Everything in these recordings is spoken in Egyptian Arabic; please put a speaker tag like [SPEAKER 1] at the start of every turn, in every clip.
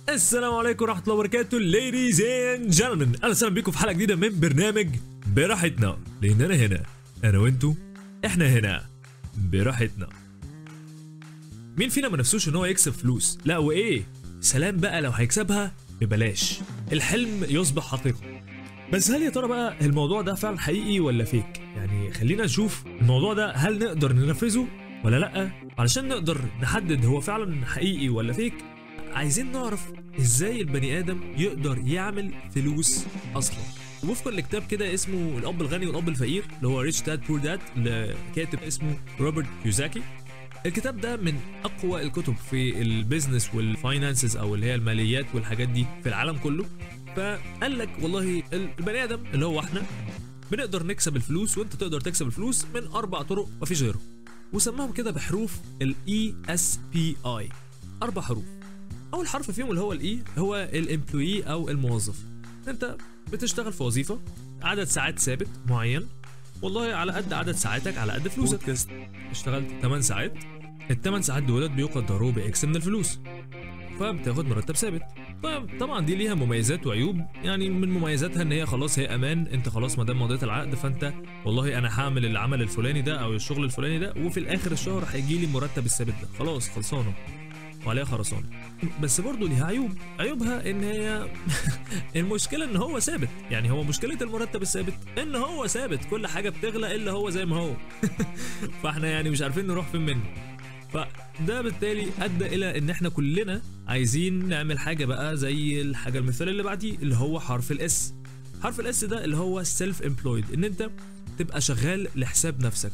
[SPEAKER 1] السلام عليكم ورحمة الله وبركاته ladies and gentlemen أهلا وسهلا بيكم في حلقة جديدة من برنامج براحتنا لأن أنا هنا أنا وأنتوا إحنا هنا براحتنا مين فينا ما نفسوش إن هو يكسب فلوس لا وإيه سلام بقى لو هيكسبها ببلاش الحلم يصبح حقيقة بس هل يا ترى بقى الموضوع ده فعلا حقيقي ولا فيك يعني خلينا نشوف الموضوع ده هل نقدر ننفذه ولا لا علشان نقدر نحدد هو فعلا حقيقي ولا فيك عايزين نعرف ازاي البني ادم يقدر يعمل فلوس اصلا وفقا لكتاب كده اسمه الاب الغني والاب الفقير اللي هو ريتش داد بور داد لكاتب اسمه روبرت كيوزاكي الكتاب ده من اقوى الكتب في البيزنس والفاينانسز او اللي هي الماليات والحاجات دي في العالم كله فقال لك والله البني ادم اللي هو احنا بنقدر نكسب الفلوس وانت تقدر تكسب الفلوس من اربع طرق مفيش غيره وسماهم كده بحروف الاي اس بي اي اربع حروف اول حرف فيهم اللي هو الاي هو الامبلوي او الموظف انت بتشتغل في وظيفه عدد ساعات ثابت معين والله على قد عدد ساعاتك على قد فلوسك اشتغلت 8 ساعات ال 8 ساعات دولت بيقدروا باكس من الفلوس فبتاخد مرتب ثابت طيب طبعا دي ليها مميزات وعيوب يعني من مميزاتها ان هي خلاص هي امان انت خلاص ما دام مضيت العقد فانت والله انا هعمل العمل الفلاني ده او الشغل الفلاني ده وفي الاخر الشهر هيجي لي المرتب الثابت ده خلاص خلصانه وعليها خرسانه بس برضه ليها عيوب عيوبها ان هي المشكله ان هو ثابت يعني هو مشكله المرتب الثابت ان هو ثابت كل حاجه بتغلى الا هو زي ما هو فاحنا يعني مش عارفين نروح فين منه فده بالتالي ادى الى ان احنا كلنا عايزين نعمل حاجه بقى زي الحاجه المثال اللي بعديه اللي هو حرف الاس حرف الاس ده اللي هو سيلف امبلويد ان انت تبقى شغال لحساب نفسك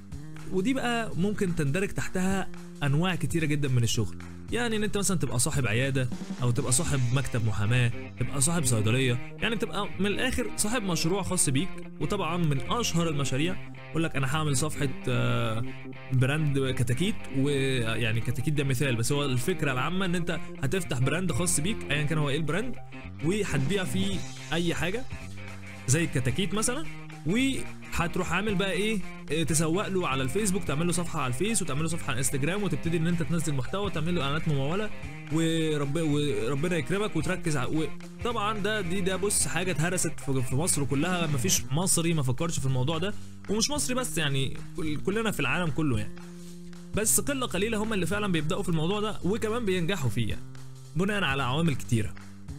[SPEAKER 1] ودي بقى ممكن تندرج تحتها انواع كتيره جدا من الشغل يعني ان انت مثلا تبقى صاحب عياده او تبقى صاحب مكتب محاماه تبقى صاحب صيدليه يعني تبقى من الاخر صاحب مشروع خاص بيك وطبعا من اشهر المشاريع يقول لك انا هعمل صفحه آه، براند كتاكيت ويعني كتاكيت ده مثال بس هو الفكره العامه ان انت هتفتح براند خاص بيك ايا كان هو ايه البراند وهتبيع فيه اي حاجه زي الكتاكيت مثلا وهتروح عامل بقى ايه إيه، تسوق له على الفيسبوك تعمل له صفحه على الفيس وتعمل له صفحه على الانستجرام وتبتدي ان انت تنزل محتوى وتعمل له اعلانات مموله ورب وربنا يكرمك وتركز على طبعا ده دي ده بص حاجه اتهرست في في مصر كلها مفيش مصري ما فكرش في الموضوع ده ومش مصري بس يعني كل- كلنا في العالم كله يعني بس قله قليله هم اللي فعلا بيبداوا في الموضوع ده وكمان بينجحوا فيه يعني بناء على عوامل كتيره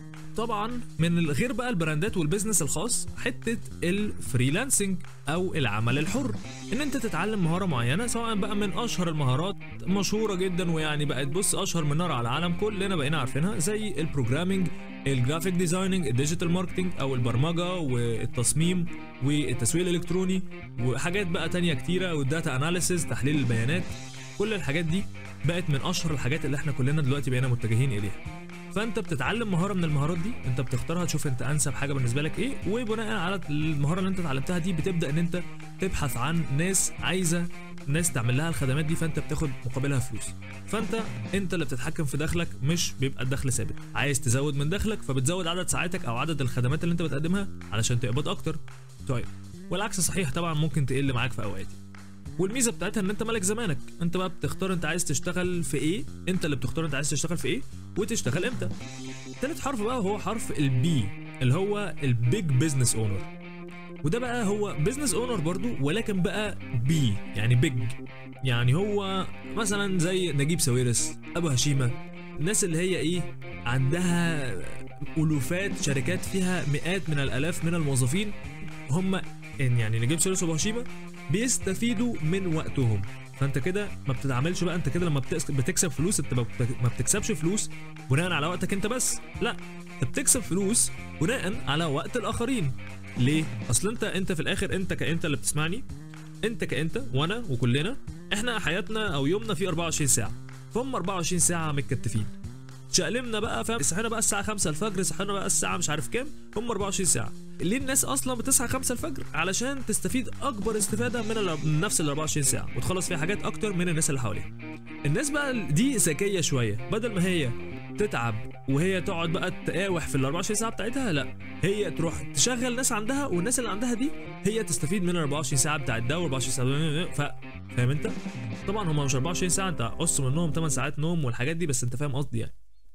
[SPEAKER 1] طبعا من غير بقى البراندات والبيزنس الخاص حته الفريلانسنج او العمل الحر ان انت تتعلم مهاره معينه سواء بقى من اشهر المهارات مشهوره جدا ويعني بقت بص اشهر من نار على العالم كلنا بقينا عارفينها زي البروجرامينج الجرافيك ديزايننج الديجيتال ماركتنج او البرمجه والتصميم والتسويق الالكتروني وحاجات بقى تانية كتيره والداتا اناليسيز تحليل البيانات كل الحاجات دي بقت من اشهر الحاجات اللي احنا كلنا دلوقتي بقينا متجهين اليها فانت بتتعلم مهاره من المهارات دي انت بتختارها تشوف انت انسب حاجه بالنسبه لك ايه وبناء على المهاره اللي انت اتعلمتها دي بتبدا ان انت تبحث عن ناس عايزه ناس تعمل لها الخدمات دي فانت بتاخد مقابلها فلوس فانت انت اللي بتتحكم في دخلك مش بيبقى الدخل ثابت عايز تزود من دخلك فبتزود عدد ساعاتك او عدد الخدمات اللي انت بتقدمها علشان تقبض اكتر طيب والعكس صحيح طبعا ممكن تقل معاك في اوقات والميزه بتاعتها ان انت مالك زمانك انت بقى بتختار انت عايز تشتغل في ايه انت اللي بتختار انت عايز تشتغل في ايه وتشتغل امتى تالت حرف بقى هو حرف البي اللي هو البيج بزنس اونر وده بقى هو بزنس اونر برضو ولكن بقى بي يعني بيج يعني هو مثلا زي نجيب ساويرس ابو هشيمه الناس اللي هي ايه عندها الوفات شركات فيها مئات من الالاف من الموظفين هم إن يعني نجيب ساويرس وابو هشيمه بيستفيدوا من وقتهم فانت كده ما بتتعاملش بقى انت كده لما بتكس- بتكسب فلوس انت ما بت- ما بتكسبش فلوس بناء على وقتك انت بس لا انت بتكسب فلوس بناء على وقت الاخرين ليه اصل انت انت في الاخر انت كانت اللي بتسمعني انت كانت وانا وكلنا احنا حياتنا او يومنا فيه 24 ساعه فهم 24 ساعه متكتفين شقلمنا بقى فاهم صحينا بقى الساعه 5 الفجر صحينا بقى الساعه مش عارف كام هم 24 ساعه ليه الناس اصلا بتصحى 5 الفجر علشان تستفيد اكبر استفاده من, ال- من نفس ال 24 ساعه وتخلص فيها حاجات اكتر من الناس اللي حواليها الناس بقى دي ذكيه شويه بدل ما هي تتعب وهي تقعد بقى تقاوح في ال 24 ساعه بتاعتها لا هي تروح تشغل ناس عندها والناس اللي عندها دي هي تستفيد من ال 24 ساعه بتاعت ده و 24 ساعه ف فاهم انت؟ طبعا هم مش 24 ساعه انت قص منهم 8 ساعات نوم والحاجات دي بس انت فاهم قصدي يعني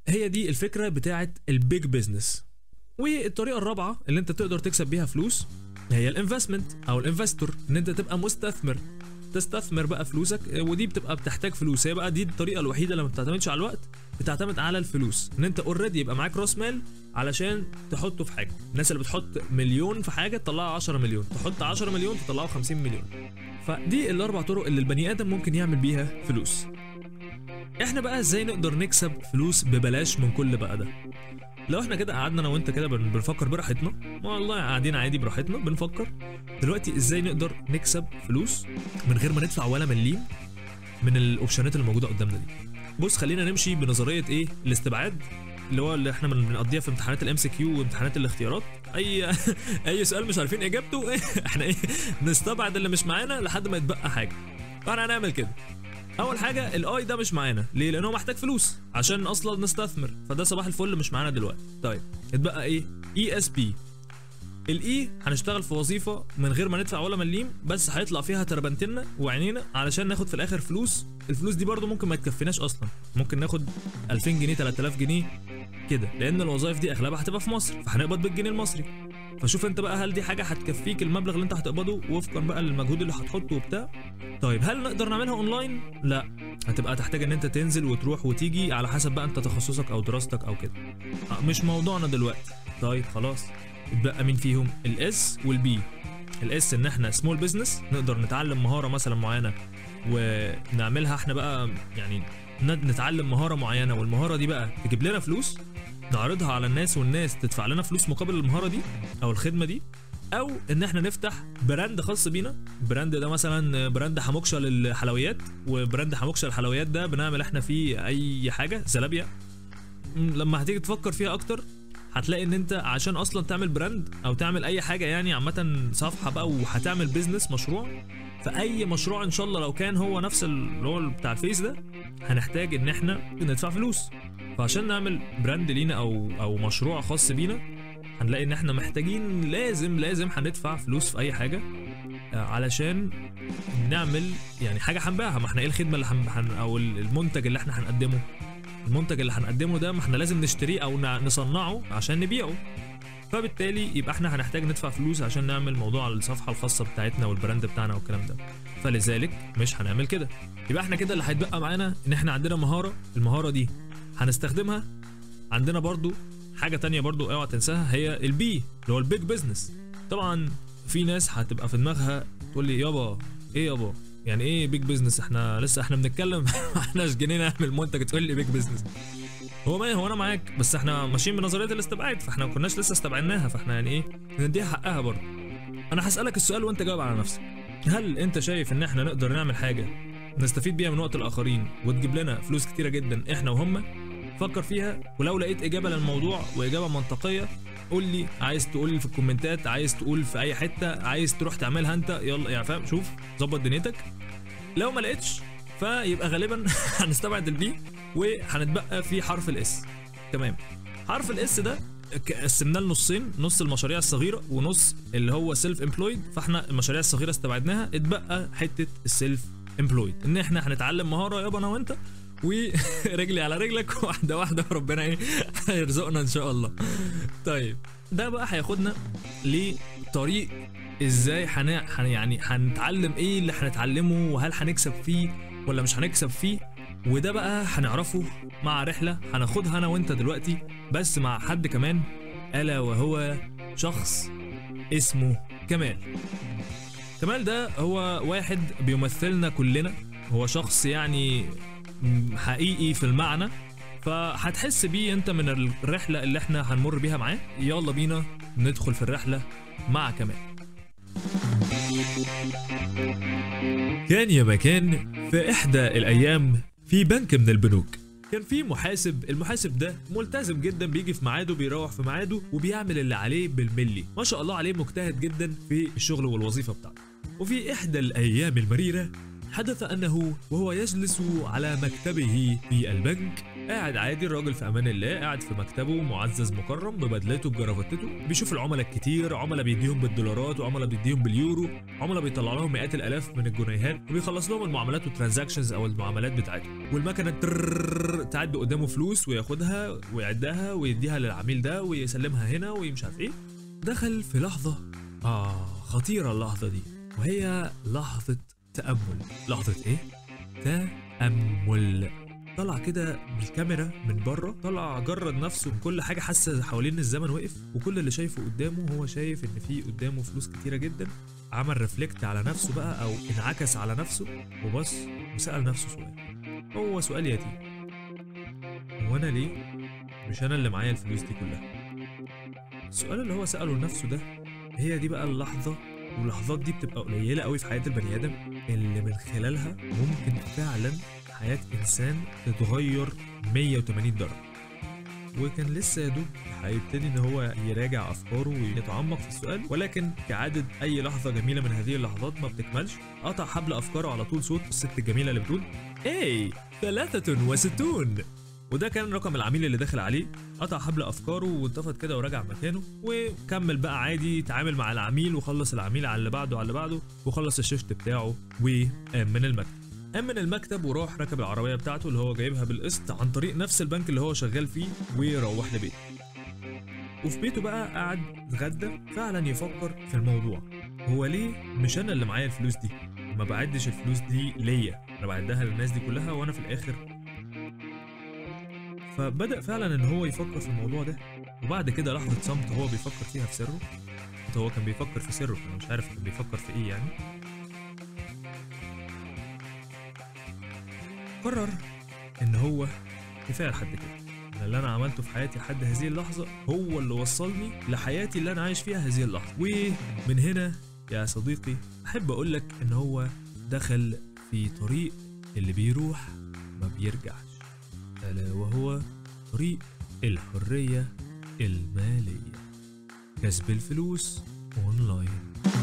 [SPEAKER 1] هي دي الفكره بتاعت البيج بزنس والطريقه الرابعه اللي انت تقدر تكسب بيها فلوس هي الانفستمنت او الانفستور ان انت تبقى مستثمر تستثمر بقى فلوسك ودي بتبقى بتحتاج فلوس هي بقى دي الطريقه الوحيده اللي ما بتعتمدش على الوقت بتعتمد على الفلوس ان انت اوريدي يبقى معاك راس مال علشان تحطه في حاجه الناس اللي بتحط مليون في حاجه تطلعها 10 مليون تحط 10 مليون تطلعه 50 مليون فدي الاربع طرق اللي البني ادم ممكن يعمل بيها فلوس احنا بقى ازاي نقدر نكسب فلوس ببلاش من كل بقى ده لو احنا كده قعدنا انا وانت كده بن- بنفكر براحتنا والله قاعدين عادي براحتنا بنفكر دلوقتي ازاي نقدر نكسب فلوس من غير ما ندفع ولا مليم من الاوبشنات اللي موجوده قدامنا دي بص خلينا نمشي بنظريه ايه الاستبعاد اللي هو اللي احنا بن- بنقضيها في امتحانات الام سي كيو وامتحانات الاختيارات اي اي سؤال مش عارفين اجابته احنا ايه نستبعد اللي مش معانا لحد ما يتبقى حاجه فاحنا هنعمل كده اول حاجه الاي ده مش معانا ليه لان هو محتاج فلوس عشان اصلا نستثمر فده صباح الفل مش معانا دلوقتي طيب اتبقى ايه اي اس بي الاي هنشتغل في وظيفه من غير ما ندفع ولا مليم بس هيطلع فيها تربنتنا وعينينا علشان ناخد في الاخر فلوس الفلوس دي برضو ممكن ما تكفيناش اصلا ممكن ناخد 2000 جنيه 3000 جنيه كده لان الوظائف دي اغلبها هتبقى في مصر فهنقبض بالجنيه المصري فشوف انت بقى هل دي حاجه هتكفيك المبلغ اللي انت هتقبضه وفقا بقى للمجهود اللي هتحطه وبتاع طيب هل نقدر نعملها اونلاين لا هتبقى تحتاج ان انت تنزل وتروح وتيجي على حسب بقى انت تخصصك او دراستك او كده آه، مش موضوعنا دلوقتي طيب خلاص يتبقى مين فيهم الاس والبي الاس ان احنا سمول بزنس نقدر نتعلم مهاره مثلا معينه ونعملها احنا بقى يعني ن- نتعلم مهاره معينه والمهاره دي بقى تجيب لنا فلوس نعرضها على الناس والناس تدفع لنا فلوس مقابل المهاره دي او الخدمه دي او ان احنا نفتح براند خاص بينا البراند ده مثلا براند حموكشه للحلويات وبراند حموكشه للحلويات ده بنعمل احنا فيه اي حاجه زلابيا م، لما هتيجي تفكر فيها اكتر هتلاقي ان انت عشان اصلا تعمل براند او تعمل اي حاجه يعني عامه صفحه بقى وهتعمل بيزنس مشروع فاي مشروع ان شاء الله لو كان هو نفس اللي هو بتاع الفيس ده هنحتاج ان احنا ندفع فلوس فعشان نعمل براند لينا او او مشروع خاص بينا هنلاقي ان احنا محتاجين لازم لازم هندفع فلوس في اي حاجه آه، علشان نعمل يعني حاجه هنبيعها ما احنا ايه الخدمه اللي هن هن- او المنتج اللي احنا هنقدمه المنتج اللي هنقدمه ده ما احنا لازم نشتريه او نع- نصنعه عشان نبيعه فبالتالي يبقى احنا هنحتاج ندفع فلوس عشان نعمل موضوع الصفحه الخاصه بتاعتنا والبراند بتاعنا والكلام ده فلذلك مش هنعمل كده يبقى احنا كده اللي هيتبقى معانا ان احنا عندنا مهاره المهاره دي هنستخدمها عندنا برضو حاجه تانية برضو اوعى تنساها هي البي اللي هو البيج بزنس طبعا في ناس هتبقى في دماغها تقول لي يابا ايه يابا يعني ايه بيج بزنس احنا لسه احنا بنتكلم ما احناش جايين نعمل منتج تقول لي بيج بزنس هو ما هو انا معاك بس احنا ماشيين بنظريه الاستبعاد فاحنا ما كناش لسه استبعدناها فاحنا يعني ايه نديها حقها برضه انا هسالك السؤال وانت جاوب على نفسك هل انت شايف ان احنا نقدر نعمل حاجه نستفيد بيها من وقت الاخرين وتجيب لنا فلوس كتيره جدا احنا وهم فكر فيها ولو لقيت اجابه للموضوع واجابه منطقيه قول لي عايز تقول لي في الكومنتات عايز تقول في اي حته عايز تروح تعملها انت يلا يعني فاهم شوف ظبط دنيتك لو ما لقيتش فيبقى غالبا هنستبعد البي وهنتبقى في حرف الاس تمام حرف الاس ده ك- قسمناه لنصين نص المشاريع الصغيره ونص اللي هو سيلف امبلويد فاحنا المشاريع الصغيره استبعدناها اتبقى حته السيلف امبلويد ان احنا هنتعلم مهاره يابا انا وانت ورجلي على رجلك واحده واحده وربنا ايه هيرزقنا ان شاء الله طيب ده بقى هياخدنا لطريق ازاي هن هن- يعني هنتعلم ايه اللي هنتعلمه وهل هنكسب فيه ولا مش هنكسب فيه وده بقى هنعرفه مع رحله هناخدها انا وانت دلوقتي بس مع حد كمان الا وهو شخص اسمه كمال كمال ده هو واحد بيمثلنا كلنا هو شخص يعني م- حقيقي في المعنى فهتحس بيه انت من الرحله اللي احنا هنمر بيها معاه يلا بينا ندخل في الرحله مع كمال كان يا مكان في إحدى الأيام في بنك من البنوك كان في محاسب المحاسب ده ملتزم جدا بيجي في ميعاده بيروح في ميعاده وبيعمل اللي عليه بالملي ما شاء الله عليه مجتهد جدا في الشغل والوظيفة بتاعته وفي إحدى الأيام المريرة حدث أنه وهو يجلس على مكتبه في البنك قاعد عادي الراجل في امان الله قاعد في مكتبه معزز مكرم ببدلته بجرافتته بيشوف العملاء الكتير عملاء بيديهم بالدولارات وعملاء بيديهم باليورو عملاء بيطلع لهم مئات الالاف من الجنيهات وبيخلص لهم المعاملات والترانزاكشنز او المعاملات بتاعتهم والمكنه ترررر تعد قدامه فلوس وياخدها ويعدها ويديها للعميل ده ويسلمها هنا ومش عارف ايه دخل في لحظه اه خطيره اللحظه دي وهي لحظه تامل لحظه ايه تامل طلع كده بالكاميرا من بره طلع جرد نفسه من كل حاجه حاسه حوالين الزمن وقف وكل اللي شايفه قدامه هو شايف ان في قدامه فلوس كتيره جدا عمل ريفلكت على نفسه بقى او انعكس على نفسه وبص وسال نفسه سؤال هو سؤال يتيم هو انا ليه مش انا اللي معايا الفلوس دي كلها السؤال اللي هو ساله لنفسه ده هي دي بقى اللحظه واللحظات دي بتبقى قليله قوي في حياه البني ادم اللي من خلالها ممكن فعلا حياة إنسان تتغير 180 درجة وكان لسه يا دوب هيبتدي ان هو يراجع افكاره ويتعمق في السؤال ولكن كعاده اي لحظه جميله من هذه اللحظات ما بتكملش قطع حبل افكاره على طول صوت الست الجميله اللي بتقول اي 63 وده كان رقم العميل اللي داخل عليه قطع حبل افكاره واتفض كده ورجع مكانه وكمل بقى عادي يتعامل مع العميل وخلص العميل على اللي بعده على اللي بعده وخلص الشيفت بتاعه ومن المكتب قام من المكتب وراح ركب العربيه بتاعته اللي هو جايبها بالقسط عن طريق نفس البنك اللي هو شغال فيه وروح لبيته وفي بيته بقى قعد اتغدى فعلا يفكر في الموضوع هو ليه مش انا اللي معايا الفلوس دي ما بعدش الفلوس دي ليا انا بعدها للناس دي كلها وانا في الاخر فبدا فعلا ان هو يفكر في الموضوع ده وبعد كده لحظه صمت هو بيفكر فيها في سره هو كان بيفكر في سره انا مش عارف كان بيفكر في ايه يعني قرر ان هو كفايه لحد كده أنا اللي انا عملته في حياتي لحد هذه اللحظه هو اللي وصلني لحياتي اللي انا عايش فيها هذه اللحظه ومن هنا يا صديقي احب اقول لك ان هو دخل في طريق اللي بيروح ما بيرجعش الا وهو طريق الحريه الماليه كسب الفلوس اونلاين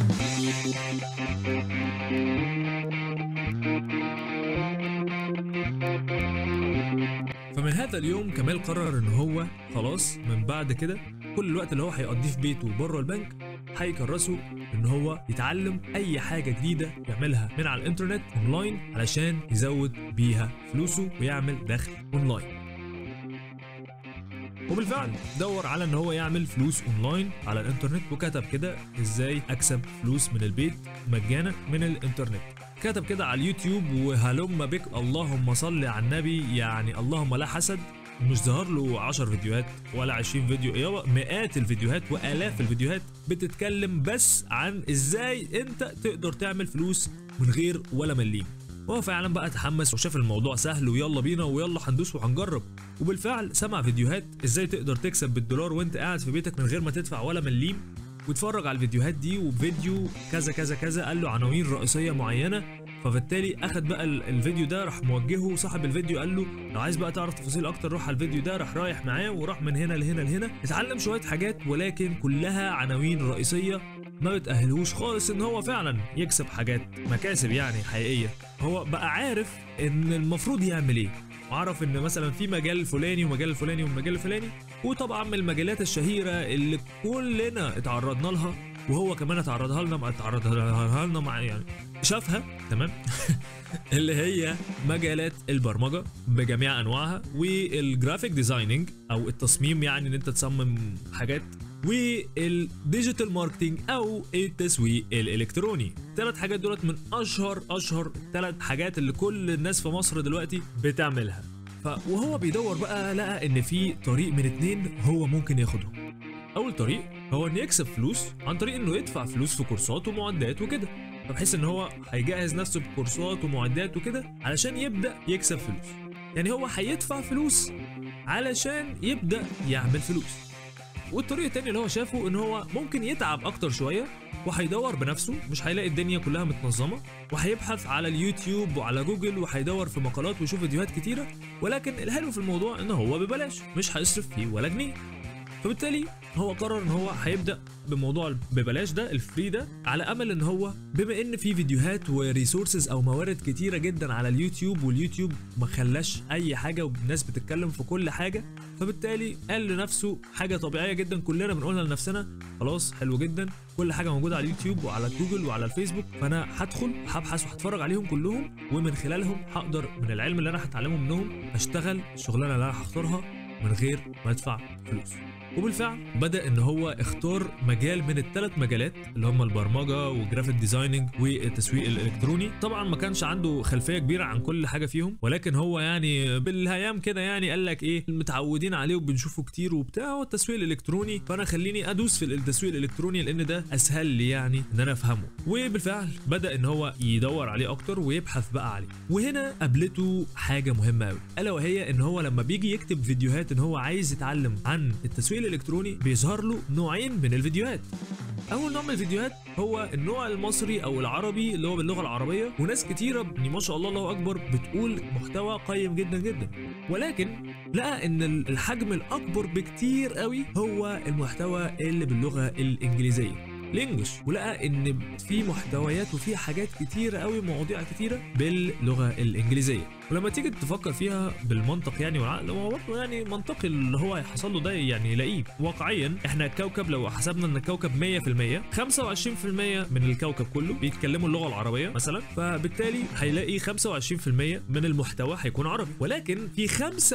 [SPEAKER 1] فمن هذا اليوم كمال قرر ان هو خلاص من بعد كده كل الوقت اللي هو هيقضيه في بيته بره البنك هيكرسه ان هو يتعلم اي حاجه جديده يعملها من على الانترنت اونلاين علشان يزود بيها فلوسه ويعمل دخل اونلاين وبالفعل دور على ان هو يعمل فلوس اونلاين على الانترنت وكتب كده ازاي اكسب فلوس من البيت مجانا من الانترنت كتب كده على اليوتيوب وهلم بك اللهم صل على النبي يعني اللهم لا حسد مش ظهر له 10 فيديوهات ولا 20 فيديو يابا مئات الفيديوهات والاف الفيديوهات بتتكلم بس عن ازاي انت تقدر تعمل فلوس من غير ولا مليم وهو فعلا بقى اتحمس وشاف الموضوع سهل ويلا بينا ويلا هندوس وهنجرب وبالفعل سمع فيديوهات ازاي تقدر تكسب بالدولار وانت قاعد في بيتك من غير ما تدفع ولا مليم واتفرج على الفيديوهات دي وفيديو كذا كذا كذا قال له عناوين رئيسيه معينه فبالتالي اخد بقى ال- الفيديو ده راح موجهه صاحب الفيديو قال له لو عايز بقى تعرف تفاصيل اكتر روح على الفيديو ده راح رايح معاه وراح من هنا لهنا لهنا اتعلم شويه حاجات ولكن كلها عناوين رئيسيه ما بتأهلهوش خالص ان هو فعلا يكسب حاجات مكاسب يعني حقيقيه هو بقى عارف ان المفروض يعمل ايه وعرف ان مثلا في مجال الفلاني ومجال الفلاني والمجال الفلاني وطبعا من المجالات الشهيره اللي كلنا اتعرضنا لها وهو كمان اتعرضها لنا مع اتعرضها لنا مع يعني شافها تمام اللي هي مجالات البرمجه بجميع انواعها والجرافيك ديزايننج او التصميم يعني ان انت تصمم حاجات والديجيتال ماركتنج او التسويق الالكتروني ثلاث حاجات دولت من اشهر اشهر ثلاث حاجات اللي كل الناس في مصر دلوقتي بتعملها ف وهو بيدور بقى لقى ان في طريق من اتنين هو ممكن ياخدهم اول طريق هو انه يكسب فلوس عن طريق انه يدفع فلوس في كورسات ومعدات وكده فبحيث ان هو هيجهز نفسه بكورسات ومعدات وكده علشان يبدا يكسب فلوس يعني هو هيدفع فلوس علشان يبدا يعمل فلوس والطريق التاني اللي هو شافه ان هو ممكن يتعب اكتر شويه وهيدور بنفسه مش هيلاقي الدنيا كلها متنظمه وهيبحث على اليوتيوب وعلى جوجل وهيدور في مقالات ويشوف فيديوهات كتيره ولكن الحلو في الموضوع ان هو ببلاش مش هيصرف فيه ولا جنيه فبالتالي هو قرر ان هو هيبدا بموضوع ببلاش ده الفري ده على امل ان هو بما ان في فيديوهات وريسورسز او موارد كتيره جدا على اليوتيوب واليوتيوب ما خلاش اي حاجه والناس بتتكلم في كل حاجه فبالتالي قال لنفسه حاجه طبيعيه جدا كلنا بنقولها لنفسنا خلاص حلو جدا كل حاجه موجوده على اليوتيوب وعلى جوجل وعلى الفيسبوك فانا هدخل هبحث وهتفرج عليهم كلهم ومن خلالهم هقدر من العلم اللي انا هتعلمه منهم اشتغل الشغلانه اللي انا هختارها من غير ما ادفع فلوس وبالفعل بدا ان هو اختار مجال من الثلاث مجالات اللي هم البرمجه وجرافيك ديزايننج والتسويق الالكتروني طبعا ما كانش عنده خلفيه كبيره عن كل حاجه فيهم ولكن هو يعني بالهيام كده يعني قال لك ايه متعودين عليه وبنشوفه كتير وبتاع هو التسويق الالكتروني فانا خليني ادوس في التسويق الالكتروني لان ده اسهل لي يعني ان انا افهمه وبالفعل بدا ان هو يدور عليه اكتر ويبحث بقى عليه وهنا قابلته حاجه مهمه قوي الا وهي ان هو لما بيجي يكتب فيديوهات ان هو عايز يتعلم عن التسويق الالكتروني بيظهر له نوعين من الفيديوهات اول نوع من الفيديوهات هو النوع المصري او العربي اللي هو باللغه العربيه وناس كتيره يعني ما شاء الله الله اكبر بتقول محتوى قيم جدا جدا ولكن لقى ان الحجم الاكبر بكتير قوي هو المحتوى اللي باللغه الانجليزيه الانجلش ولقى ان في محتويات وفي حاجات كتيره قوي مواضيع كتيره باللغه الانجليزيه ولما تيجي تفكر فيها بالمنطق يعني والعقل هو برضه يعني منطقي اللي هو هيحصل له ده يعني يلاقيه واقعيا احنا الكوكب لو حسبنا ان الكوكب 100% 25% من الكوكب كله بيتكلموا اللغه العربيه مثلا فبالتالي هيلاقي 25% من المحتوى هيكون عربي ولكن في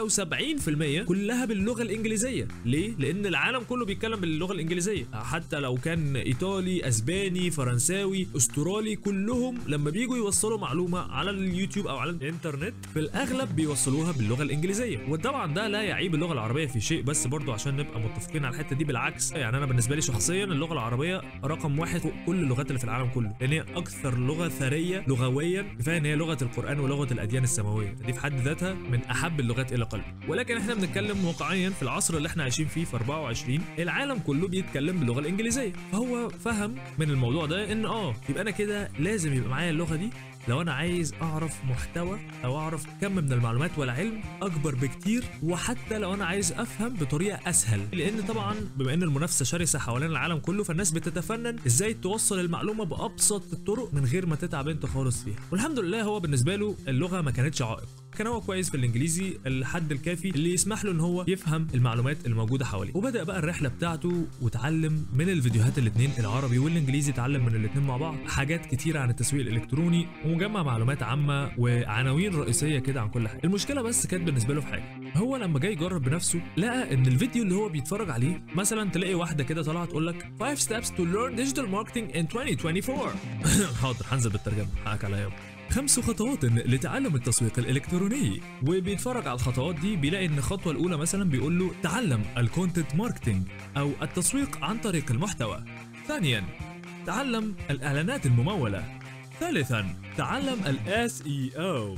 [SPEAKER 1] 75% كلها باللغه الانجليزيه ليه لان العالم كله بيتكلم باللغه الانجليزيه حتى لو كان ايطالي اسباني فرنساوي استرالي كلهم لما بييجوا يوصلوا معلومه على اليوتيوب او على الانترنت في الاغلب بيوصلوها باللغه الانجليزيه وطبعا ده لا يعيب اللغه العربيه في شيء بس برضو عشان نبقى متفقين على الحته دي بالعكس يعني انا بالنسبه لي شخصيا اللغه العربيه رقم واحد فوق كل اللغات اللي في العالم كله لان هي اكثر لغه ثريه لغويا كفايه ان هي لغه القران ولغه الاديان السماويه دي في حد ذاتها من احب اللغات الى قلبي ولكن احنا بنتكلم واقعيا في العصر اللي احنا عايشين فيه في 24 العالم كله بيتكلم باللغه الانجليزيه فهو فهم من الموضوع ده ان اه يبقى انا كده لازم يبقى معايا اللغه دي لو انا عايز اعرف محتوى او اعرف كم من المعلومات والعلم اكبر بكتير وحتى لو انا عايز افهم بطريقه اسهل لان طبعا بما ان المنافسه شرسه حوالين العالم كله فالناس بتتفنن ازاي توصل المعلومه بابسط الطرق من غير ما تتعب انت خالص فيها والحمد لله هو بالنسبه له اللغه ما كانتش عائق كان هو كويس في الانجليزي الحد الكافي اللي يسمح له ان هو يفهم المعلومات الموجوده حواليه وبدا بقى الرحله بتاعته وتعلم من الفيديوهات الاثنين العربي والانجليزي اتعلم من الاثنين مع بعض حاجات كتيره عن التسويق الالكتروني ومجمع معلومات عامه وعناوين رئيسيه كده عن كل حاجه المشكله بس كانت بالنسبه له في حاجه هو لما جاي يجرب بنفسه لقى ان الفيديو اللي هو بيتفرج عليه مثلا تلاقي واحده كده طالعه تقول لك 5 steps to learn digital marketing in 2024 حاضر هنزل بالترجمه حقك عليا يابا خمس خطوات لتعلم التسويق الالكتروني وبيتفرج على الخطوات دي بيلاقي ان الخطوه الاولى مثلا بيقول له تعلم الكونتنت ماركتنج او التسويق عن طريق المحتوى ثانيا تعلم الاعلانات المموله ثالثا تعلم الاس اي او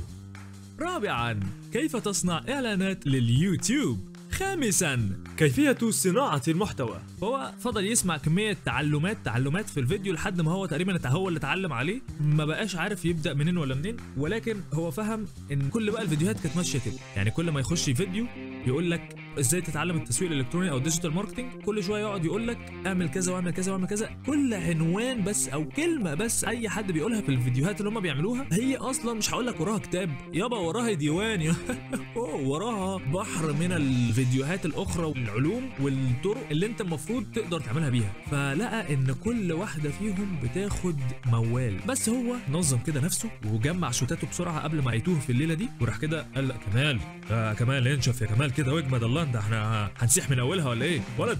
[SPEAKER 1] رابعا كيف تصنع اعلانات لليوتيوب خامسا كيفية صناعة المحتوى فهو فضل يسمع كمية تعلمات تعلمات في الفيديو لحد ما هو تقريبا هو اللي اتعلم عليه ما بقاش عارف يبدأ منين ولا منين ولكن هو فهم ان كل بقى الفيديوهات كانت ماشية كده يعني كل ما يخش فيديو يقول لك ازاي تتعلم التسويق الالكتروني او الديجيتال ماركتنج كل شويه يقعد يقول لك اعمل كذا واعمل كذا واعمل كذا كل عنوان بس او كلمه بس اي حد بيقولها في الفيديوهات اللي هم بيعملوها هي اصلا مش هقول لك وراها كتاب يابا وراها ديوان يا وراها بحر من الفيديوهات الاخرى والعلوم والطرق اللي انت المفروض تقدر تعملها بيها فلقى ان كل واحده فيهم بتاخد موال بس هو نظم كده نفسه وجمع شوتاته بسرعه قبل ما يتوه في الليله دي وراح كده قال لا كمال يا كمال انشف يا كمال كده واجمد الله انت احنا هنسيح من اولها ولا ايه ولد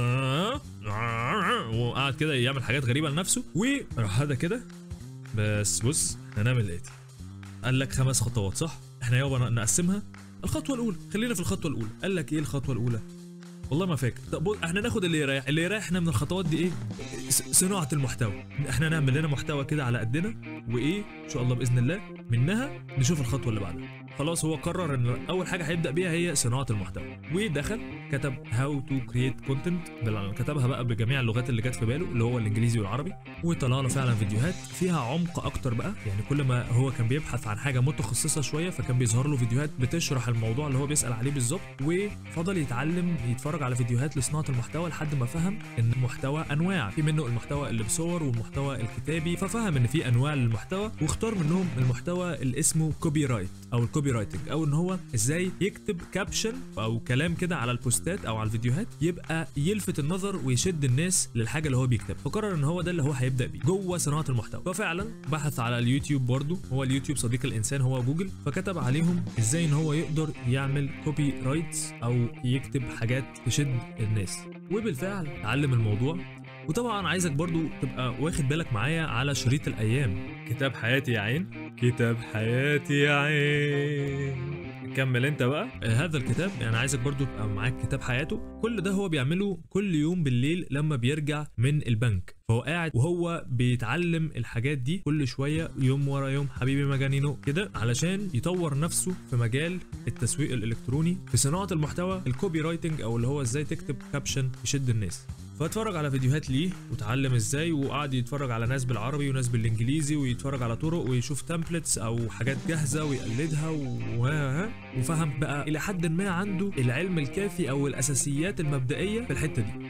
[SPEAKER 1] وقعد كده يعمل حاجات غريبه لنفسه وراح هذا كده بس بص احنا نعمل ايه قال لك خمس خطوات صح احنا يابا نقسمها الخطوه الاولى خلينا في الخطوه الاولى قال لك ايه الخطوه الاولى والله ما فاكر طب بص احنا ناخد اللي يريح اللي يريحنا من الخطوات دي ايه س- صناعه المحتوى احنا نعمل لنا محتوى كده على قدنا وايه ان شاء الله باذن الله منها نشوف الخطوه اللي بعدها خلاص هو قرر ان اول حاجه هيبدا بيها هي صناعه المحتوى ودخل كتب هاو تو كريت كونتنت كتبها بقى بجميع اللغات اللي جت في باله اللي هو الانجليزي والعربي وطلع له فعلا فيديوهات فيها عمق اكتر بقى يعني كل ما هو كان بيبحث عن حاجه متخصصه شويه فكان بيظهر له فيديوهات بتشرح الموضوع اللي هو بيسال عليه بالظبط وفضل يتعلم يتفرج على فيديوهات لصناعه المحتوى لحد ما فهم ان المحتوى انواع في منه المحتوى اللي بصور والمحتوى الكتابي ففهم ان في انواع للمحتوى واختار منهم المحتوى اللي اسمه كوبي رايت او الكوبي رايتنج او ان هو ازاي يكتب كابشن او كلام كده على البوستات او على الفيديوهات يبقى يلفت النظر ويشد الناس للحاجه اللي هو بيكتب فقرر ان هو ده اللي هو هيبدا بيه جوه صناعه المحتوى ففعلا بحث على اليوتيوب برضه هو اليوتيوب صديق الانسان هو جوجل فكتب عليهم ازاي ان هو يقدر يعمل كوبي رايتس او يكتب حاجات تشد الناس وبالفعل اتعلم الموضوع وطبعا عايزك برضو تبقى واخد بالك معايا على شريط الايام كتاب حياتي يا عين كتاب حياتي يا عين كمل انت بقى هذا الكتاب يعني عايزك برضو تبقى معاك كتاب حياته كل ده هو بيعمله كل يوم بالليل لما بيرجع من البنك فهو قاعد وهو بيتعلم الحاجات دي كل شويه يوم ورا يوم حبيبي مجانينو كده علشان يطور نفسه في مجال التسويق الالكتروني في صناعه المحتوى الكوبي رايتنج او اللي هو ازاي تكتب كابشن يشد الناس فاتفرج على فيديوهات ليه وتعلم ازاي وقعد يتفرج على ناس بالعربي وناس بالانجليزي ويتفرج على طرق ويشوف تمبلتس او حاجات جاهزه ويقلدها و... وفهم بقى الى حد ما عنده العلم الكافي او الاساسيات المبدئيه في الحته دي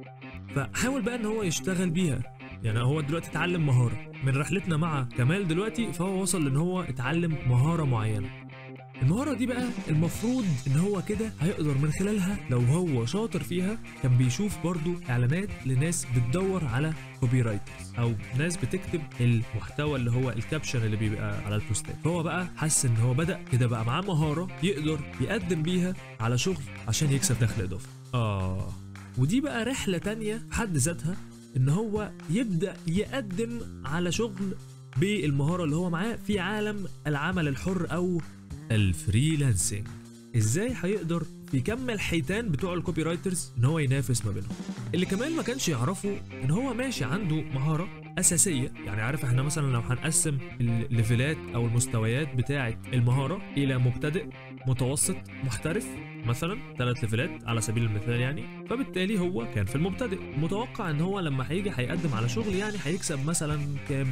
[SPEAKER 1] فحاول بقى ان هو يشتغل بيها يعني هو دلوقتي اتعلم مهاره من رحلتنا مع كمال دلوقتي فهو وصل ان هو اتعلم مهاره معينه المهارة دي بقى المفروض ان هو كده هيقدر من خلالها لو هو شاطر فيها كان بيشوف برضو اعلانات لناس بتدور على كوبي رايترز او ناس بتكتب المحتوى اللي هو الكابشن اللي بيبقى على البوستات فهو بقى حس ان هو بدا كده بقى معاه مهارة يقدر يقدم بيها على شغل عشان يكسب دخل اضافي اه ودي بقى رحلة تانية في حد ذاتها ان هو يبدا يقدم على شغل بالمهارة اللي هو معاه في عالم العمل الحر او الفريلانسنج ازاي هيقدر في كم الحيتان بتوع الكوبي رايترز ان هو ينافس ما بينهم اللي كمان ما كانش يعرفه ان هو ماشي عنده مهاره اساسيه يعني عارف احنا مثلا لو هنقسم الليفلات او المستويات بتاعه المهاره الى مبتدئ متوسط محترف مثلا ثلاث ليفلات على سبيل المثال يعني فبالتالي هو كان في المبتدئ متوقع ان هو لما هيجي هيقدم على شغل يعني هيكسب مثلا كام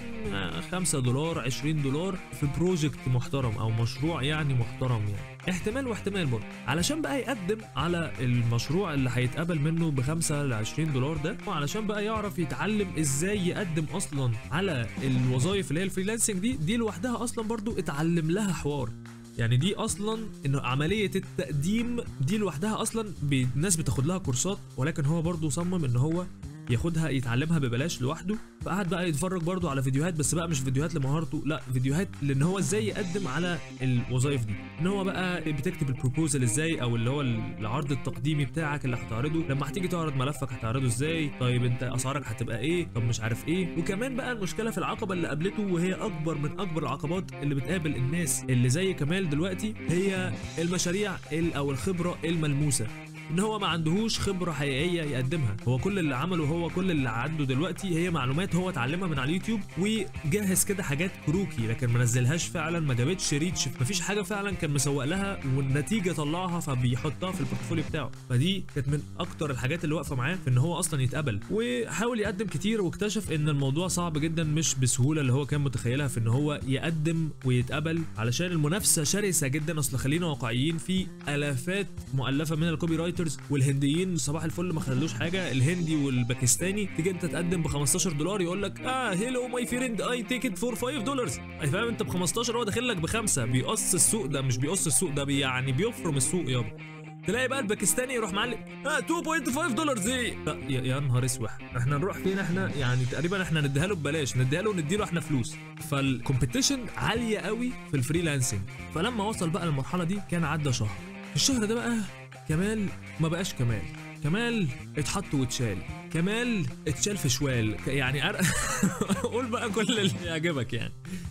[SPEAKER 1] 5 دولار 20 دولار في بروجكت محترم او مشروع يعني محترم يعني احتمال واحتمال برضه علشان بقى يقدم على المشروع اللي هيتقبل منه ب 5 ل 20 دولار ده وعلشان بقى يعرف يتعلم ازاي يقدم اصلا على الوظائف اللي هي الفريلانسنج دي دي لوحدها اصلا برضه اتعلم لها حوار يعني دي اصلا انه عمليه التقديم دي لوحدها اصلا الناس بتاخد لها كورسات ولكن هو برضه صمم ان هو ياخدها يتعلمها ببلاش لوحده فقعد بقى يتفرج برضه على فيديوهات بس بقى مش فيديوهات لمهارته لا فيديوهات لان هو ازاي يقدم على الوظائف دي ان هو بقى بتكتب البروبوزل ازاي او اللي هو العرض التقديمي بتاعك اللي هتعرضه لما هتيجي تعرض ملفك هتعرضه ازاي طيب انت اسعارك هتبقى ايه طب مش عارف ايه وكمان بقى المشكله في العقبه اللي قابلته وهي اكبر من اكبر العقبات اللي بتقابل الناس اللي زي كمال دلوقتي هي المشاريع او الخبره الملموسه ان هو ما عندهوش خبره حقيقيه يقدمها هو كل اللي عمله هو كل اللي عنده دلوقتي هي معلومات هو اتعلمها من على اليوتيوب وجهز كده حاجات كروكي لكن ما نزلهاش فعلا ما جابتش ريتش ما فيش حاجه فعلا كان مسوق لها والنتيجه طلعها فبيحطها في البورتفوليو بتاعه فدي كانت من اكتر الحاجات اللي واقفه معاه في ان هو اصلا يتقبل وحاول يقدم كتير واكتشف ان الموضوع صعب جدا مش بسهوله اللي هو كان متخيلها في ان هو يقدم ويتقبل علشان المنافسه شرسه جدا اصل خلينا واقعيين في الافات مؤلفه من الكوبي رايترز والهنديين صباح الفل ما خلوش حاجه الهندي والباكستاني تيجي انت تقدم ب 15 دولار يقول لك اه هيلو ماي فريند اي تيك ات فور 5 دولار فاهم انت ب 15 هو داخل لك بخمسه بيقص السوق ده مش بيقص السوق ده بي يعني بيفرم السوق يابا تلاقي بقى الباكستاني يروح معلق اه 2.5 دولار زي يا, يا نهار اسوح احنا نروح فين احنا يعني تقريبا احنا نديها له ببلاش نديها له ونديله احنا فلوس فالكومبيتيشن عاليه قوي في الفريلانسنج فلما وصل بقى للمرحله دي كان عدى شهر الشهر ده بقى كمال ما بقاش كمال كمال اتحط واتشال كمال اتشال في شوال يعني أر... قول بقى كل اللي يعجبك يعني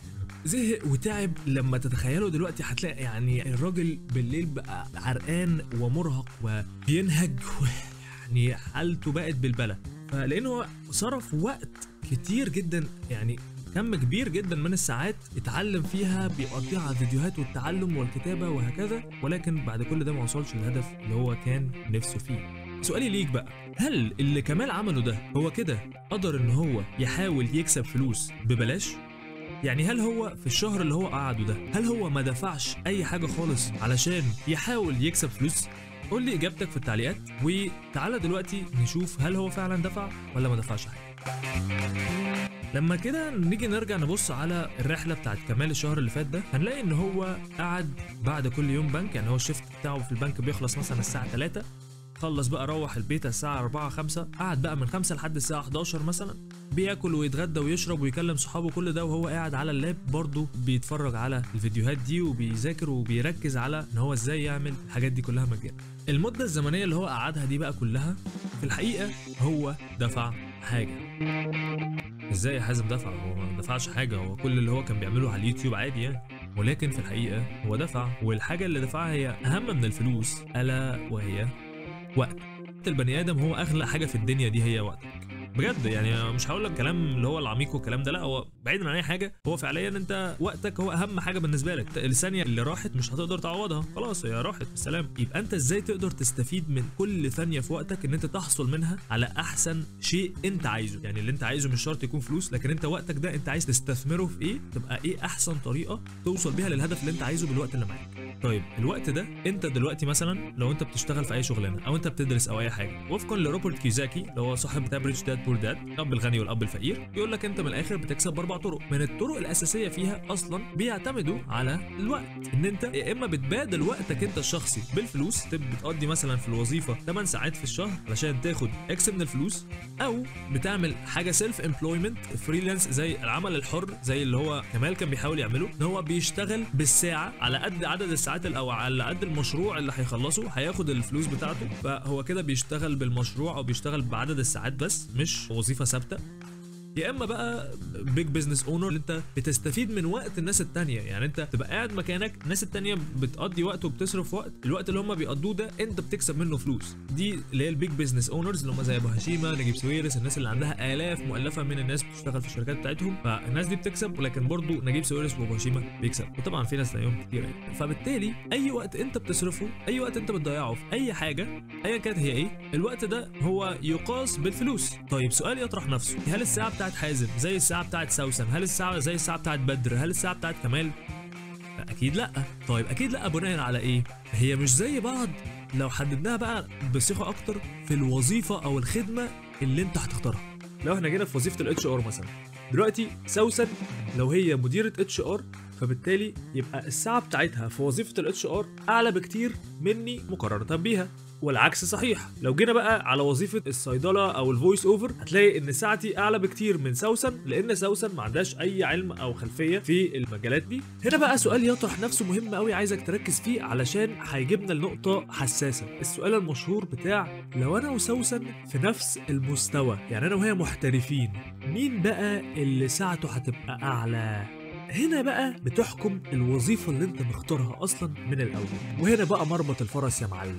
[SPEAKER 1] زهق وتعب لما تتخيله دلوقتي هتلاقي يعني الراجل بالليل بقى عرقان ومرهق وبينهج يعني حالته بقت بالبلة فلانه هو صرف وقت كتير جدا يعني كم كبير جدا من الساعات اتعلم فيها بيقضيها على الفيديوهات والتعلم والكتابه وهكذا ولكن بعد كل ده ما وصلش للهدف اللي هو كان نفسه فيه سؤالي ليك بقى هل اللي كمال عمله ده هو كده قدر ان هو يحاول يكسب فلوس ببلاش يعني هل هو في الشهر اللي هو قعده ده هل هو ما دفعش اي حاجه خالص علشان يحاول يكسب فلوس قول لي اجابتك في التعليقات وتعالى دلوقتي نشوف هل هو فعلا دفع ولا ما دفعش حاجه لما كده نيجي نرجع نبص على الرحله بتاعت كمال الشهر اللي فات ده هنلاقي ان هو قعد بعد كل يوم بنك يعني هو الشيفت بتاعه في البنك بيخلص مثلا الساعه 3 خلص بقى روح البيت الساعة 4 5 قعد بقى من 5 لحد الساعة 11 مثلا بياكل ويتغدى ويشرب ويكلم صحابه كل ده وهو قاعد على اللاب برضه بيتفرج على الفيديوهات دي وبيذاكر وبيركز على ان هو ازاي يعمل الحاجات دي كلها مجانا المدة الزمنية اللي هو قعدها دي بقى كلها في الحقيقة هو دفع حاجة ازاي يا حازم دفع هو ما دفعش حاجة هو كل اللي هو كان بيعمله على اليوتيوب عادي يعني ولكن في الحقيقة هو دفع والحاجة اللي دفعها هي أهم من الفلوس ألا وهي وقت البني ادم هو اغلى حاجه في الدنيا دي هي وقتك بجد يعني مش هقول لك كلام اللي هو العميق والكلام ده لا هو بعيدا عن اي حاجه هو فعليا انت وقتك هو اهم حاجه بالنسبه لك الثانيه اللي راحت مش هتقدر تعوضها خلاص هي راحت بالسلام يبقى انت ازاي تقدر تستفيد من كل ثانيه في وقتك ان انت تحصل منها على احسن شيء انت عايزه يعني اللي انت عايزه مش شرط يكون فلوس لكن انت وقتك ده انت عايز تستثمره في ايه تبقى ايه احسن طريقه توصل بيها للهدف اللي انت عايزه بالوقت اللي معاك طيب الوقت ده انت دلوقتي مثلا لو انت بتشتغل في اي شغلانه او انت بتدرس او اي حاجه وفقا لروبرت كيزاكي اللي هو صاحب بتاع بريتش داد بور داد الاب الغني والاب الفقير يقول لك انت من الاخر بتكسب باربع طرق من الطرق الاساسيه فيها اصلا بيعتمدوا على الوقت ان انت يا اما بتبادل وقتك انت الشخصي بالفلوس تبقى بتقضي مثلا في الوظيفه 8 ساعات في الشهر علشان تاخد اكس من الفلوس او بتعمل حاجه سيلف امبلويمنت فريلانس زي العمل الحر زي اللي هو كمال كان بيحاول يعمله ان هو بيشتغل بالساعه على قد عدد الساعات او على قد المشروع اللي هيخلصه هياخد الفلوس بتاعته فهو كده بيشتغل بالمشروع او بيشتغل بعدد الساعات بس مش وظيفه ثابته يا اما بقى بيج بزنس اونر اللي انت بتستفيد من وقت الناس التانية يعني انت تبقى قاعد مكانك الناس التانية بتقضي وقت وبتصرف وقت الوقت اللي هم بيقضوه ده انت بتكسب منه فلوس دي اللي هي البيج بزنس اونرز اللي هم زي ابو هشيمه نجيب سويرس الناس اللي عندها الاف مؤلفه من الناس بتشتغل في الشركات بتاعتهم فالناس دي بتكسب ولكن برضه نجيب سويرس وابو هشيمه بيكسب وطبعا في ناس زيهم كتير يعني فبالتالي اي وقت انت بتصرفه اي وقت انت بتضيعه في اي حاجه ايا كانت هي ايه الوقت ده هو يقاس بالفلوس طيب سؤال يطرح نفسه هل الساعه بتاعت حازم زي الساعه بتاعت سوسن هل الساعه زي الساعه بتاعت بدر هل الساعه بتاعت كمال لا اكيد لا طيب اكيد لا بناء على ايه هي مش زي بعض لو حددناها بقى بصيغه اكتر في الوظيفه او الخدمه اللي انت هتختارها لو احنا جينا في وظيفه الاتش ار مثلا دلوقتي سوسن لو هي مديره اتش ار فبالتالي يبقى الساعه بتاعتها في وظيفه الاتش ار اعلى بكتير مني مقارنه بيها والعكس صحيح لو جينا بقى على وظيفه الصيدله او الفويس اوفر هتلاقي ان ساعتي اعلى بكتير من سوسن لان سوسن ما عندهاش اي علم او خلفيه في المجالات دي هنا بقى سؤال يطرح نفسه مهم قوي عايزك تركز فيه علشان هيجيبنا لنقطه حساسه السؤال المشهور بتاع لو انا وسوسن في نفس المستوى يعني انا وهي محترفين مين بقى اللي ساعته هتبقى اعلى هنا بقى بتحكم الوظيفة اللي انت مختارها اصلا من الاول وهنا بقى مربط الفرس يا معلم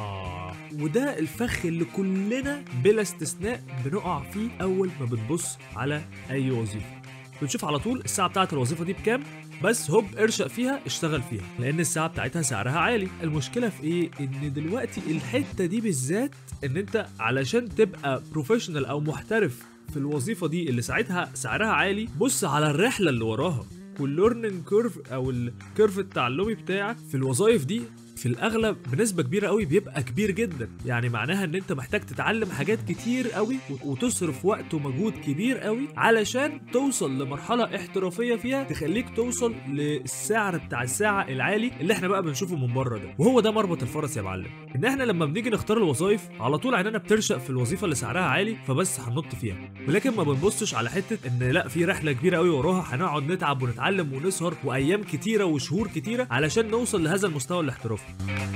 [SPEAKER 1] اه وده الفخ اللي كلنا بلا استثناء بنقع فيه اول ما بنبص على اي وظيفة بنشوف على طول الساعة بتاعت الوظيفة دي بكام بس هوب ارشق فيها اشتغل فيها لان الساعة بتاعتها سعرها عالي المشكلة في ايه ان دلوقتي الحتة دي بالذات ان انت علشان تبقى بروفيشنال او محترف في الوظيفة دي اللي ساعتها سعرها عالي بص على الرحلة اللي وراها والليرنينج كيرف او الكيرف التعلمي بتاعك في الوظائف دي في الاغلب بنسبه كبيره قوي بيبقى كبير جدا يعني معناها ان انت محتاج تتعلم حاجات كتير قوي وتصرف وقت ومجهود كبير قوي علشان توصل لمرحله احترافيه فيها تخليك توصل للسعر بتاع الساعه العالي اللي احنا بقى بنشوفه من بره ده وهو ده مربط الفرس يا معلم ان احنا لما بنيجي نختار الوظائف على طول عيننا بترشق في الوظيفه اللي سعرها عالي فبس هننط فيها ولكن ما بنبصش على حته ان لا في رحله كبيره قوي وراها هنقعد نتعب ونتعلم ونسهر وايام كتيره وشهور كتيره علشان نوصل لهذا المستوى الاحترافي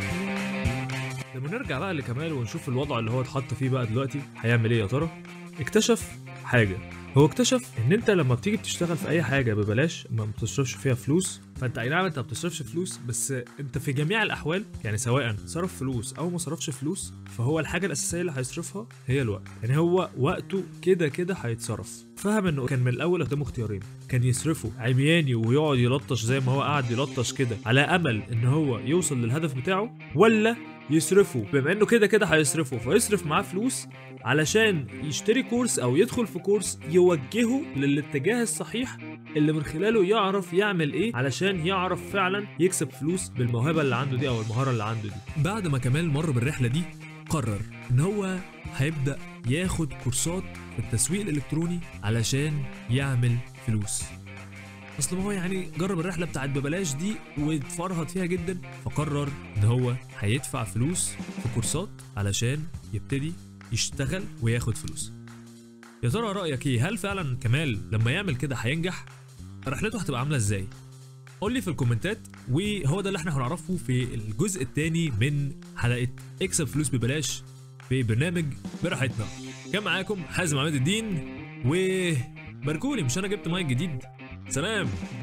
[SPEAKER 1] لما نرجع بقى لكمال ونشوف الوضع اللي هو اتحط فيه بقى دلوقتي هيعمل ايه يا ترى اكتشف حاجه هو اكتشف ان انت لما بتيجي بتشتغل في اي حاجه ببلاش ما بتصرفش فيها فلوس فانت اي نعم انت ما بتصرفش فلوس بس انت في جميع الاحوال يعني سواء صرف فلوس او ما صرفش فلوس فهو الحاجه الاساسيه اللي هيصرفها هي الوقت يعني هو وقته كده كده هيتصرف فهم انه كان من الاول قدامه اختيارين كان يصرفه عمياني ويقعد يلطش زي ما هو قاعد يلطش كده على امل ان هو يوصل للهدف بتاعه ولا يصرفه بما انه كده كده هيصرفه فيصرف معاه فلوس علشان يشتري كورس او يدخل في كورس يوجهه للاتجاه الصحيح اللي من خلاله يعرف يعمل ايه علشان يعرف فعلا يكسب فلوس بالموهبه اللي عنده دي او المهاره اللي عنده دي بعد ما كمال مر بالرحله دي قرر ان هو هيبدا ياخد كورسات في التسويق الالكتروني علشان يعمل فلوس اصل ما هو يعني جرب الرحله بتاعت ببلاش دي واتفرهد فيها جدا فقرر ان هو هيدفع فلوس في كورسات علشان يبتدي يشتغل وياخد فلوس يا ترى رايك ايه هل فعلا كمال لما يعمل كده هينجح رحلته هتبقى عامله ازاي قول لي في الكومنتات وهو ده اللي احنا هنعرفه في الجزء الثاني من حلقه اكسب فلوس ببلاش في برنامج براحتنا كان معاكم حازم عماد الدين وباركولي مش انا جبت مايك جديد سلام